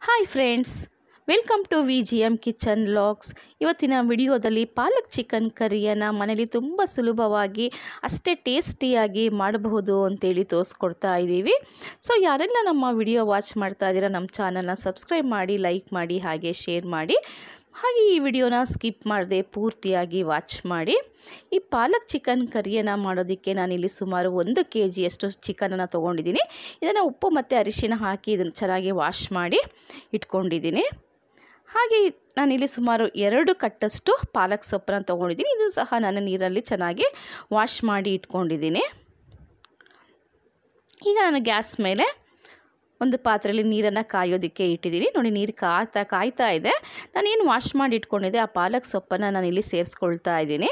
hi friends welcome to V G M kitchen logs ಇವತ್ತಿನ ವಿಡಿಯೋದಲ್ಲಿ ಪಾಲಕ್ chicken ಕರಿಯನ್ನು ಮನೇಲಿ ತುಂಬ ಸುಲಭವಾಗಿ ಅಷ್ಟೇ ಟೇಸ್ಟಿಯಾಗಿ ಮಾಡಬಹುದು ಅಂತೇಳಿ ತೋರಿಸ್ಕೊಡ್ತಾ ಇದ್ದೀವಿ ಸೊ ಯಾರೆಲ್ಲ ನಮ್ಮ ವಿಡಿಯೋ ವಾಚ್ ಮಾಡ್ತಾ ಇದ್ದೀರಾ ನಮ್ಮ ಚಾನಲ್ನ ಸಬ್ಸ್ಕ್ರೈಬ್ ಮಾಡಿ ಲೈಕ್ ಮಾಡಿ ಹಾಗೆ ಶೇರ್ ಮಾಡಿ ಹಾಗೆ ಈ ವಿಡಿಯೋನ ಸ್ಕಿಪ್ ಮಾಡದೆ ಪೂರ್ತಿಯಾಗಿ ವಾಚ್ ಮಾಡಿ ಈ ಪಾಲಕ್ ಚಿಕನ್ ಕರಿಯನ್ನು ಮಾಡೋದಕ್ಕೆ ನಾನಿಲ್ಲಿ ಸುಮಾರು ಒಂದು ಕೆ ಜಿಯಷ್ಟು ಚಿಕನನ್ನು ತೊಗೊಂಡಿದ್ದೀನಿ ಇದನ್ನು ಉಪ್ಪು ಮತ್ತು ಅರಿಶಿನ ಹಾಕಿ ಇದನ್ನು ಚೆನ್ನಾಗಿ ವಾಶ್ ಮಾಡಿ ಇಟ್ಕೊಂಡಿದ್ದೀನಿ ಹಾಗೆ ನಾನಿಲ್ಲಿ ಸುಮಾರು ಎರಡು ಕಟ್ಟಷ್ಟು ಪಾಲಕ್ ಸೊಪ್ಪನ್ನು ತೊಗೊಂಡಿದ್ದೀನಿ ಇದು ಸಹ ನಾನು ನೀರಲ್ಲಿ ಚೆನ್ನಾಗಿ ವಾಶ್ ಮಾಡಿ ಇಟ್ಕೊಂಡಿದ್ದೀನಿ ಈಗ ನಾನು ಗ್ಯಾಸ್ ಮೇಲೆ ಒಂದು ಪಾತ್ರೆಯಲ್ಲಿ ನೀರನ್ನು ಕಾಯೋದಕ್ಕೆ ಇಟ್ಟಿದ್ದೀನಿ ನೋಡಿ ನೀರು ಕಾಯ್ತಾ ಕಾಯ್ತಾ ಇದೆ ನಾನೇನು ವಾಶ್ ಮಾಡಿ ಇಟ್ಕೊಂಡಿದ್ದೆ ಆ ಪಾಲಕ್ ಸೊಪ್ಪನ್ನು ನಾನಿಲ್ಲಿ ಸೇರಿಸ್ಕೊಳ್ತಾ ಇದ್ದೀನಿ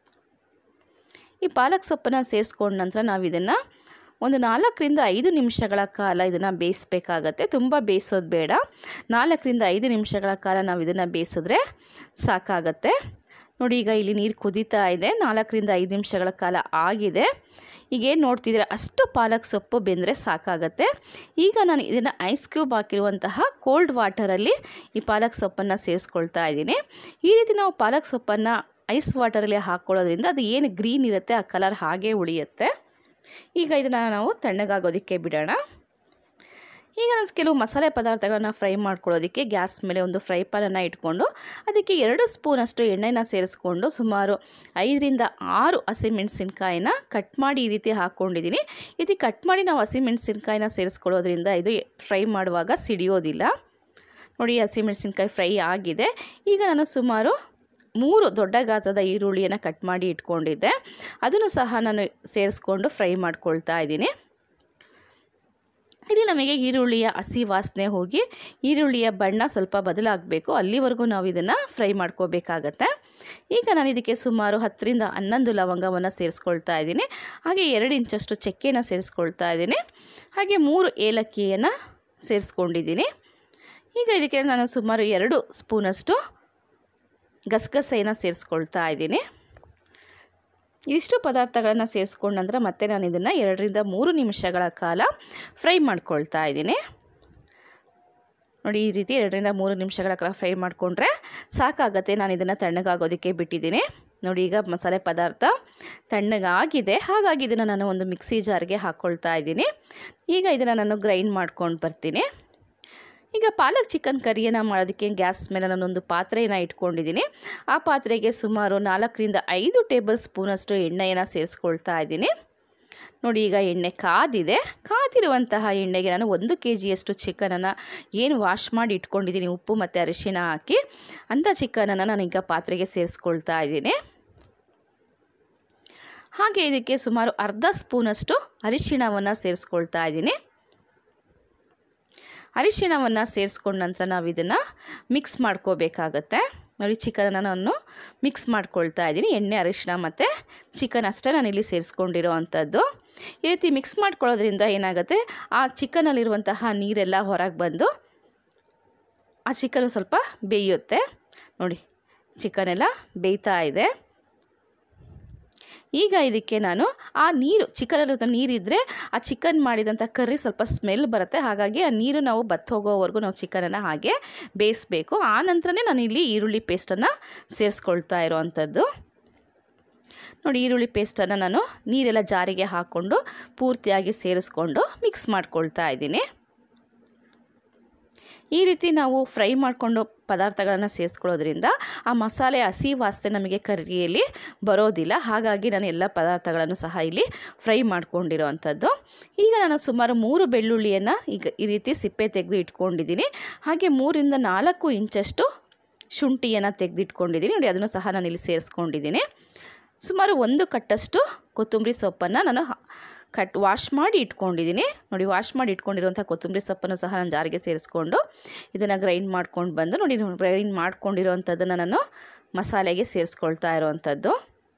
ಈ ಪಾಲಕ್ ಸೊಪ್ಪನ್ನು ಸೇರಿಸ್ಕೊಂಡ ನಂತರ ನಾವು ಇದನ್ನು ಒಂದು ನಾಲ್ಕರಿಂದ ಐದು ನಿಮಿಷಗಳ ಕಾಲ ಇದನ್ನು ಬೇಯಿಸ್ಬೇಕಾಗತ್ತೆ ತುಂಬ ಬೇಯಿಸೋದು ಬೇಡ ನಾಲ್ಕರಿಂದ ಐದು ನಿಮಿಷಗಳ ಕಾಲ ನಾವು ಇದನ್ನು ಬೇಯಿಸಿದ್ರೆ ಸಾಕಾಗತ್ತೆ ನೋಡಿ ಈಗ ಇಲ್ಲಿ ನೀರು ಕುದೀತಾ ಇದೆ ನಾಲ್ಕರಿಂದ ಐದು ನಿಮಿಷಗಳ ಕಾಲ ಆಗಿದೆ ಈಗೇನು ನೋಡ್ತಿದ್ರೆ ಅಷ್ಟು ಪಾಲಕ್ ಸೊಪ್ಪು ಬೆಂದರೆ ಸಾಕಾಗತ್ತೆ ಈಗ ನಾನು ಇದನ್ನು ಐಸ್ ಕ್ಯೂಬ್ ಹಾಕಿರುವಂತಹ ಕೋಲ್ಡ್ ವಾಟರಲ್ಲಿ ಈ ಪಾಲಕ್ ಸೊಪ್ಪನ್ನು ಸೇರಿಸ್ಕೊಳ್ತಾ ಇದ್ದೀನಿ ಈ ರೀತಿ ನಾವು ಪಾಲಕ್ ಸೊಪ್ಪನ್ನು ಐಸ್ ವಾಟರಲ್ಲಿ ಹಾಕ್ಕೊಳ್ಳೋದ್ರಿಂದ ಅದು ಏನು ಗ್ರೀನ್ ಇರುತ್ತೆ ಆ ಕಲರ್ ಹಾಗೇ ಉಳಿಯುತ್ತೆ ಈಗ ಇದನ್ನು ನಾವು ತಣ್ಣಗಾಗೋದಕ್ಕೆ ಬಿಡೋಣ ಈಗ ನಾನು ಕೆಲವು ಮಸಾಲೆ ಪದಾರ್ಥಗಳನ್ನು ಫ್ರೈ ಮಾಡ್ಕೊಳ್ಳೋದಕ್ಕೆ ಗ್ಯಾಸ್ ಮೇಲೆ ಒಂದು ಫ್ರೈ ಪ್ಯಾನನ್ನು ಇಟ್ಕೊಂಡು ಅದಕ್ಕೆ ಎರಡು ಸ್ಪೂನಷ್ಟು ಎಣ್ಣೆನ ಸೇರಿಸ್ಕೊಂಡು ಸುಮಾರು ಐದರಿಂದ ಆರು ಹಸಿಮೆಣಸಿನ್ಕಾಯಿನ ಕಟ್ ಮಾಡಿ ಈ ರೀತಿ ಹಾಕ್ಕೊಂಡಿದ್ದೀನಿ ಈ ರೀತಿ ಕಟ್ ಮಾಡಿ ನಾವು ಹಸಿಮೆಣಸಿನ್ಕಾಯಿನ ಸೇರಿಸ್ಕೊಳ್ಳೋದ್ರಿಂದ ಇದು ಫ್ರೈ ಮಾಡುವಾಗ ಸಿಡಿಯೋದಿಲ್ಲ ನೋಡಿ ಹಸಿಮೆಣಸಿನ್ಕಾಯಿ ಫ್ರೈ ಆಗಿದೆ ಈಗ ನಾನು ಸುಮಾರು ಮೂರು ದೊಡ್ಡ ಗಾತ್ರದ ಈರುಳ್ಳಿಯನ್ನು ಕಟ್ ಮಾಡಿ ಇಟ್ಕೊಂಡಿದ್ದೆ ಅದನ್ನು ಸಹ ನಾನು ಸೇರಿಸ್ಕೊಂಡು ಫ್ರೈ ಮಾಡ್ಕೊಳ್ತಾ ಇದ್ದೀನಿ ಇಲ್ಲಿ ನಮಗೆ ಈರುಳ್ಳಿಯ ಹಸಿ ವಾಸನೆ ಹೋಗಿ ಈರುಳ್ಳಿಯ ಬಣ್ಣ ಸ್ವಲ್ಪ ಬದಲಾಗಬೇಕು ಅಲ್ಲಿವರೆಗೂ ನಾವು ಇದನ್ನು ಫ್ರೈ ಮಾಡ್ಕೋಬೇಕಾಗತ್ತೆ ಈಗ ನಾನು ಇದಕ್ಕೆ ಸುಮಾರು ಹತ್ತರಿಂದ ಹನ್ನೊಂದು ಲವಂಗವನ್ನು ಸೇರಿಸ್ಕೊಳ್ತಾ ಇದ್ದೀನಿ ಹಾಗೆ ಎರಡು ಇಂಚಷ್ಟು ಚಕ್ಕೆನ ಸೇರಿಸ್ಕೊಳ್ತಾ ಇದ್ದೀನಿ ಹಾಗೆ ಮೂರು ಏಲಕ್ಕಿಯನ್ನು ಸೇರಿಸ್ಕೊಂಡಿದ್ದೀನಿ ಈಗ ಇದಕ್ಕೆ ನಾನು ಸುಮಾರು ಎರಡು ಸ್ಪೂನಷ್ಟು ಗಸಗಸೆಯನ್ನು ಸೇರಿಸ್ಕೊಳ್ತಾ ಇದ್ದೀನಿ ಇಷ್ಟು ಪದಾರ್ಥಗಳನ್ನು ಸೇರಿಸ್ಕೊಂಡ ನಂತರ ಮತ್ತೆ ನಾನು ಇದನ್ನು ಎರಡರಿಂದ ಮೂರು ನಿಮಿಷಗಳ ಕಾಲ ಫ್ರೈ ಮಾಡ್ಕೊಳ್ತಾ ಇದ್ದೀನಿ ನೋಡಿ ಈ ರೀತಿ ಎರಡರಿಂದ ಮೂರು ನಿಮಿಷಗಳ ಕಾಲ ಫ್ರೈ ಮಾಡಿಕೊಂಡ್ರೆ ಸಾಕಾಗತ್ತೆ ನಾನು ಇದನ್ನು ತಣ್ಣಗಾಗೋದಕ್ಕೆ ಬಿಟ್ಟಿದ್ದೀನಿ ನೋಡಿ ಈಗ ಮಸಾಲೆ ಪದಾರ್ಥ ತಣ್ಣಗಾಗಿದೆ ಹಾಗಾಗಿ ಇದನ್ನು ನಾನು ಒಂದು ಮಿಕ್ಸಿ ಜಾರ್ಗೆ ಹಾಕ್ಕೊಳ್ತಾ ಇದ್ದೀನಿ ಈಗ ಇದನ್ನು ನಾನು ಗ್ರೈಂಡ್ ಮಾಡ್ಕೊಂಡು ಬರ್ತೀನಿ ಈಗ ಪಾಲಕ್ ಚಿಕನ್ ಕರಿಯನ್ನು ಮಾಡೋದಕ್ಕೆ ಗ್ಯಾಸ್ ಮೇಲೆ ನಾನೊಂದು ಪಾತ್ರೆಯನ್ನು ಇಟ್ಕೊಂಡಿದ್ದೀನಿ ಆ ಪಾತ್ರೆಗೆ ಸುಮಾರು ನಾಲ್ಕರಿಂದ ಐದು ಟೇಬಲ್ ಸ್ಪೂನಷ್ಟು ಎಣ್ಣೆಯನ್ನು ಸೇರಿಸ್ಕೊಳ್ತಾ ಇದ್ದೀನಿ ನೋಡಿ ಈಗ ಎಣ್ಣೆ ಕಾದಿದೆ ಕಾದಿರುವಂತಹ ಎಣ್ಣೆಗೆ ನಾನು ಒಂದು ಕೆ ಜಿಯಷ್ಟು ಚಿಕನನ್ನು ಏನು ವಾಶ್ ಮಾಡಿ ಇಟ್ಕೊಂಡಿದ್ದೀನಿ ಉಪ್ಪು ಮತ್ತು ಅರಿಶಿನ ಹಾಕಿ ಅಂಥ ಚಿಕನನ್ನು ನಾನೀಗ ಪಾತ್ರೆಗೆ ಸೇರಿಸ್ಕೊಳ್ತಾ ಇದ್ದೀನಿ ಹಾಗೆ ಇದಕ್ಕೆ ಸುಮಾರು ಅರ್ಧ ಸ್ಪೂನಷ್ಟು ಅರಿಶಿಣವನ್ನು ಸೇರಿಸ್ಕೊಳ್ತಾ ಇದ್ದೀನಿ ಅರಿಶಿಣವನ್ನು ಸೇರಿಸ್ಕೊಂಡ ನಂತರ ನಾವು ಇದನ್ನು ಮಿಕ್ಸ್ ಮಾಡ್ಕೋಬೇಕಾಗತ್ತೆ ನೋಡಿ ಚಿಕನನ್ನು ನಾನು ಮಿಕ್ಸ್ ಮಾಡ್ಕೊಳ್ತಾ ಇದ್ದೀನಿ ಎಣ್ಣೆ ಅರಿಶಿಣ ಮತ್ತು ಚಿಕನ್ ಅಷ್ಟೇ ನಾನಿಲ್ಲಿ ಸೇರಿಸ್ಕೊಂಡಿರೋ ಅಂಥದ್ದು ಈ ರೀತಿ ಮಿಕ್ಸ್ ಮಾಡ್ಕೊಳ್ಳೋದ್ರಿಂದ ಏನಾಗುತ್ತೆ ಆ ಚಿಕನಲ್ಲಿರುವಂತಹ ನೀರೆಲ್ಲ ಹೊರಗೆ ಬಂದು ಆ ಚಿಕನು ಸ್ವಲ್ಪ ಬೇಯುತ್ತೆ ನೋಡಿ ಚಿಕನ್ ಎಲ್ಲ ಬೇಯ್ತಾ ಇದೆ ಈಗ ಇದಕ್ಕೆ ನಾನು ಆ ನೀರು ಚಿಕನಲ್ಲಿ ನೀರಿದ್ದರೆ ಆ ಚಿಕನ್ ಮಾಡಿದಂಥ ಕರ್ರಿ ಸ್ವಲ್ಪ ಸ್ಮೆಲ್ ಬರುತ್ತೆ ಹಾಗಾಗಿ ಆ ನೀರು ನಾವು ಬತ್ತು ಹೋಗೋವರೆಗೂ ನಾವು ಚಿಕನನ್ನು ಹಾಗೆ ಬೇಯಿಸಬೇಕು ಆ ನಂತರನೇ ನಾನು ಇಲ್ಲಿ ಈರುಳ್ಳಿ ಪೇಸ್ಟನ್ನು ಸೇರಿಸ್ಕೊಳ್ತಾ ಇರೋವಂಥದ್ದು ನೋಡಿ ಈರುಳ್ಳಿ ಪೇಸ್ಟನ್ನು ನಾನು ನೀರೆಲ್ಲ ಜಾರಿಗೆ ಹಾಕ್ಕೊಂಡು ಪೂರ್ತಿಯಾಗಿ ಸೇರಿಸ್ಕೊಂಡು ಮಿಕ್ಸ್ ಮಾಡ್ಕೊಳ್ತಾ ಇದ್ದೀನಿ ಈ ರೀತಿ ನಾವು ಫ್ರೈ ಮಾಡಿಕೊಂಡು ಪದಾರ್ಥಗಳನ್ನು ಸೇರಿಸ್ಕೊಳ್ಳೋದ್ರಿಂದ ಆ ಮಸಾಲೆ ಹಸಿ ವಾಸನೆ ನಮಗೆ ಕರಿಯಲ್ಲಿ ಬರೋದಿಲ್ಲ ಹಾಗಾಗಿ ನಾನು ಎಲ್ಲ ಪದಾರ್ಥಗಳನ್ನು ಸಹ ಇಲ್ಲಿ ಫ್ರೈ ಮಾಡ್ಕೊಂಡಿರೋ ಅಂಥದ್ದು ಈಗ ನಾನು ಸುಮಾರು ಮೂರು ಬೆಳ್ಳುಳ್ಳಿಯನ್ನು ಈಗ ಈ ರೀತಿ ಸಿಪ್ಪೆ ತೆಗೆದು ಇಟ್ಕೊಂಡಿದ್ದೀನಿ ಹಾಗೆ ಮೂರಿಂದ ನಾಲ್ಕು ಇಂಚಷ್ಟು ಶುಂಠಿಯನ್ನು ತೆಗೆದಿಟ್ಕೊಂಡಿದ್ದೀನಿ ನೋಡಿ ಅದನ್ನು ಸಹ ನಾನು ಇಲ್ಲಿ ಸೇರಿಸ್ಕೊಂಡಿದ್ದೀನಿ ಸುಮಾರು ಒಂದು ಕಟ್ಟಷ್ಟು ಕೊತ್ತಂಬರಿ ಸೊಪ್ಪನ್ನು ನಾನು ಕಟ್ ವಾಶ್ ಮಾಡಿ ಇಟ್ಕೊಂಡಿದ್ದೀನಿ ನೋಡಿ ವಾಶ್ ಮಾಡಿ ಇಟ್ಕೊಂಡಿರುವಂಥ ಕೊತ್ತಂಬರಿ ಸೊಪ್ಪನ್ನು ಸಹ ನಾನು ಜಾರಿಗೆ ಸೇರಿಸ್ಕೊಂಡು ಇದನ್ನು ಗ್ರೈಂಡ್ ಮಾಡ್ಕೊಂಡು ಬಂದು ನೋಡಿ ಗ್ರೈಂಡ್ ಮಾಡ್ಕೊಂಡಿರೋವಂಥದ್ದನ್ನು ನಾನು ಮಸಾಲೆಗೆ ಸೇರಿಸ್ಕೊಳ್ತಾ ಇರೋವಂಥದ್ದು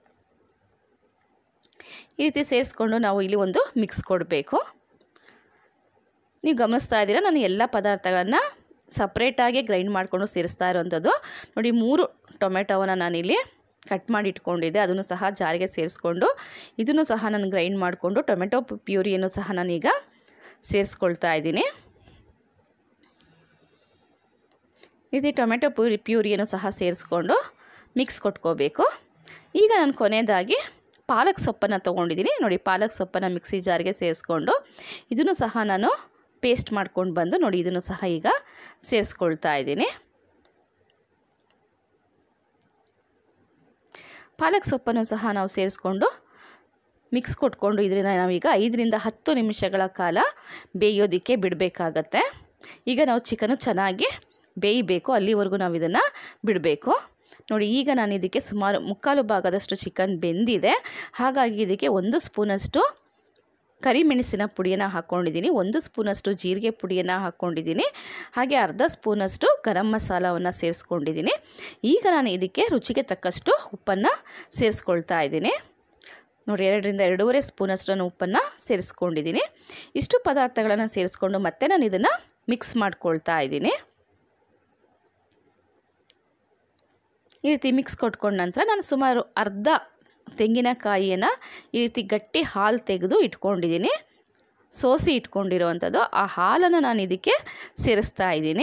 ಈ ರೀತಿ ಸೇರಿಸ್ಕೊಂಡು ನಾವು ಇಲ್ಲಿ ಒಂದು ಮಿಕ್ಸ್ ಕೊಡಬೇಕು ನೀವು ಗಮನಿಸ್ತಾ ಇದ್ದೀರಾ ನಾನು ಎಲ್ಲ ಪದಾರ್ಥಗಳನ್ನು ಸಪ್ರೇಟಾಗಿ ಗ್ರೈಂಡ್ ಮಾಡಿಕೊಂಡು ಸೇರಿಸ್ತಾ ಇರೋವಂಥದ್ದು ನೋಡಿ ಮೂರು ಟೊಮೆಟೊವನ್ನು ನಾನಿಲ್ಲಿ ಕಟ್ ಮಾಡಿ ಇಟ್ಕೊಂಡಿದ್ದೆ ಅದನ್ನು ಸಹ ಜಾರಿಗೆ ಸೇರಿಸ್ಕೊಂಡು ಇದನ್ನು ಸಹ ನಾನು ಗ್ರೈಂಡ್ ಮಾಡಿಕೊಂಡು ಟೊಮೆಟೊ ಪ್ಯೂರಿಯನ್ನು ಸಹ ನಾನೀಗ ಸೇರಿಸ್ಕೊಳ್ತಾ ಇದ್ದೀನಿ ಈ ರೀತಿ ಟೊಮೆಟೊ ಪ್ಯೂರಿ ಪ್ಯೂರಿಯನ್ನು ಸಹ ಸೇರಿಸ್ಕೊಂಡು ಮಿಕ್ಸ್ ಕೊಟ್ಕೋಬೇಕು ಈಗ ನಾನು ಕೊನೆಯದಾಗಿ ಪಾಲಕ್ ಸೊಪ್ಪನ್ನು ತೊಗೊಂಡಿದ್ದೀನಿ ನೋಡಿ ಪಾಲಕ್ ಸೊಪ್ಪನ್ನು ಮಿಕ್ಸಿ ಜಾರ್ಗೆ ಸೇರಿಸ್ಕೊಂಡು ಇದನ್ನು ಸಹ ನಾನು ಪೇಸ್ಟ್ ಮಾಡ್ಕೊಂಡು ಬಂದು ನೋಡಿ ಇದನ್ನು ಸಹ ಈಗ ಸೇರಿಸ್ಕೊಳ್ತಾ ಇದ್ದೀನಿ ಪಾಲಕ್ ಸೊಪ್ಪನ್ನು ಸಹ ನಾವು ಸೇರಿಸ್ಕೊಂಡು ಮಿಕ್ಸ್ ಕೊಟ್ಕೊಂಡು ಇದರಿಂದ ನಾವೀಗ ಐದರಿಂದ ಹತ್ತು ನಿಮಿಷಗಳ ಕಾಲ ಬೇಯೋದಕ್ಕೆ ಬಿಡಬೇಕಾಗತ್ತೆ ಈಗ ನಾವು ಚಿಕನು ಚೆನ್ನಾಗಿ ಬೇಯಬೇಕು ಅಲ್ಲಿವರೆಗೂ ನಾವು ಇದನ್ನು ಬಿಡಬೇಕು ನೋಡಿ ಈಗ ನಾನು ಇದಕ್ಕೆ ಸುಮಾರು ಮುಕ್ಕಾಲು ಭಾಗದಷ್ಟು ಚಿಕನ್ ಬೆಂದಿದೆ ಹಾಗಾಗಿ ಇದಕ್ಕೆ ಒಂದು ಸ್ಪೂನಷ್ಟು ಕರಿಮೆಣಸಿನ ಪುಡಿಯನ್ನು ಹಾಕ್ಕೊಂಡಿದ್ದೀನಿ ಒಂದು ಸ್ಪೂನಷ್ಟು ಜೀರಿಗೆ ಪುಡಿಯನ್ನು ಹಾಕ್ಕೊಂಡಿದ್ದೀನಿ ಹಾಗೆ ಅರ್ಧ ಸ್ಪೂನಷ್ಟು ಗರಂ ಮಸಾಲವನ್ನು ಸೇರಿಸ್ಕೊಂಡಿದ್ದೀನಿ ಈಗ ನಾನು ಇದಕ್ಕೆ ರುಚಿಗೆ ತಕ್ಕಷ್ಟು ಉಪ್ಪನ್ನು ಸೇರಿಸ್ಕೊಳ್ತಾ ಇದ್ದೀನಿ ನೋಡಿ ಎರಡರಿಂದ ಎರಡೂವರೆ ಸ್ಪೂನಷ್ಟು ನಾನು ಉಪ್ಪನ್ನು ಸೇರಿಸ್ಕೊಂಡಿದ್ದೀನಿ ಇಷ್ಟು ಪದಾರ್ಥಗಳನ್ನು ಸೇರಿಸ್ಕೊಂಡು ಮತ್ತೆ ನಾನು ಇದನ್ನು ಮಿಕ್ಸ್ ಮಾಡ್ಕೊಳ್ತಾ ಇದ್ದೀನಿ ಈ ರೀತಿ ಮಿಕ್ಸ್ ಕೊಟ್ಕೊಂಡ ನಂತರ ನಾನು ಸುಮಾರು ಅರ್ಧ ತೆಂಗಿನಕಾಯಿಯನ್ನು ಈ ರೀತಿ ಗಟ್ಟಿ ಹಾಲು ತೆಗೆದು ಇಟ್ಕೊಂಡಿದ್ದೀನಿ ಸೋಸಿ ಇಟ್ಕೊಂಡಿರೋವಂಥದ್ದು ಆ ಹಾಲನ್ನು ನಾನು ಇದಕ್ಕೆ ಸೇರಿಸ್ತಾ ಇದ್ದೀನಿ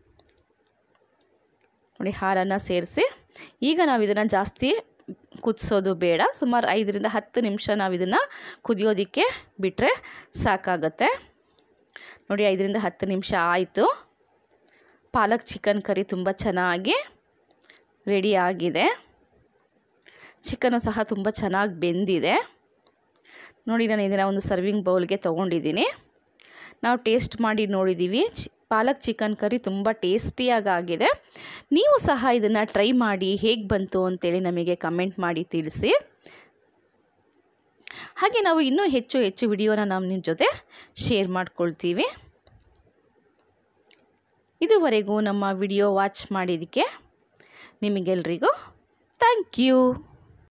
ನೋಡಿ ಹಾಲನ್ನು ಸೇರಿಸಿ ಈಗ ನಾವು ಇದನ್ನು ಜಾಸ್ತಿ ಕುದಿಸೋದು ಬೇಡ ಸುಮಾರು ಐದರಿಂದ ಹತ್ತು ನಿಮಿಷ ನಾವು ಇದನ್ನು ಕುದಿಯೋದಕ್ಕೆ ಬಿಟ್ಟರೆ ಸಾಕಾಗತ್ತೆ ನೋಡಿ ಐದರಿಂದ ಹತ್ತು ನಿಮಿಷ ಆಯಿತು ಪಾಲಕ್ ಚಿಕನ್ ಕರಿ ತುಂಬ ಚೆನ್ನಾಗಿ ರೆಡಿ ಆಗಿದೆ ಚಿಕನು ಸಹ ತುಂಬ ಚೆನ್ನಾಗಿ ಬೆಂದಿದೆ ನೋಡಿ ನಾನು ಇದನ್ನು ಒಂದು ಸರ್ವಿಂಗ್ ಬೌಲ್ಗೆ ತೊಗೊಂಡಿದ್ದೀನಿ ನಾವು ಟೇಸ್ಟ್ ಮಾಡಿ ನೋಡಿದ್ದೀವಿ ಚಿ ಪಾಲಕ್ ಚಿಕನ್ ಕರಿ ತುಂಬ ಟೇಸ್ಟಿಯಾಗಿ ಆಗಿದೆ ನೀವು ಸಹ ಇದನ್ನು ಟ್ರೈ ಮಾಡಿ ಹೇಗೆ ಬಂತು ಅಂತೇಳಿ ನಮಗೆ ಕಮೆಂಟ್ ಮಾಡಿ ತಿಳಿಸಿ ಹಾಗೆ ನಾವು ಇನ್ನೂ ಹೆಚ್ಚು ಹೆಚ್ಚು ವಿಡಿಯೋನ ನಾವು ನಿಮ್ಮ ಜೊತೆ ಶೇರ್ ಮಾಡ್ಕೊಳ್ತೀವಿ ಇದುವರೆಗೂ ನಮ್ಮ ವಿಡಿಯೋ ವಾಚ್ ಮಾಡಿದ್ದಕ್ಕೆ ನಿಮಗೆಲ್ರಿಗೂ ಥ್ಯಾಂಕ್ ಯು